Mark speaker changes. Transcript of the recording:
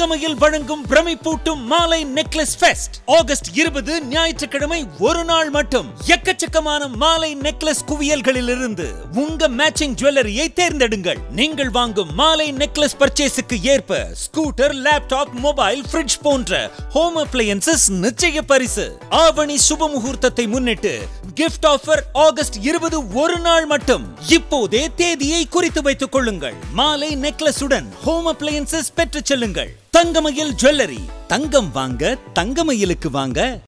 Speaker 1: தங்கமயில் வழங்கும் பிரமிப்பூட்டும் மாலை necklace fest August இருபது ஞாயிற்றுக்கிழமை ஒரு நாள் மட்டும் எக்கச்சக்கமான மாலை நெக்லஸ் குவியல்களிலிருந்து உங்க மேட்சிங் ஜுவல்லரியை தேர்ந்தெடுங்கள் நீங்கள் வாங்கும் மாலை நெக்லஸ் பர்ச்சேஸுக்கு ஏற்ப ஸ்கூட்டர் லேப்டாப் மொபைல் ஃப்ரிட்ஜ் போன்ற ஹோம் அப்ளையன்சஸ் நிச்சய பரிசு ஆவணி சுப முகூர்த்தத்தை முன்னிட்டு கிஃப்ட் ஆஃபர் ஆகஸ்ட் இருபது ஒரு நாள் மட்டும் இப்போதே தேதியை குறித்து வைத்துக் கொள்ளுங்கள் மாலை நெக்லஸுடன் ஹோம் அப்ளையன்சஸ் பெற்றுச் செல்லுங்கள் தங்கமயில் ஜுவல்லரி தங்கம் வாங்க தங்கமயிலுக்கு வாங்க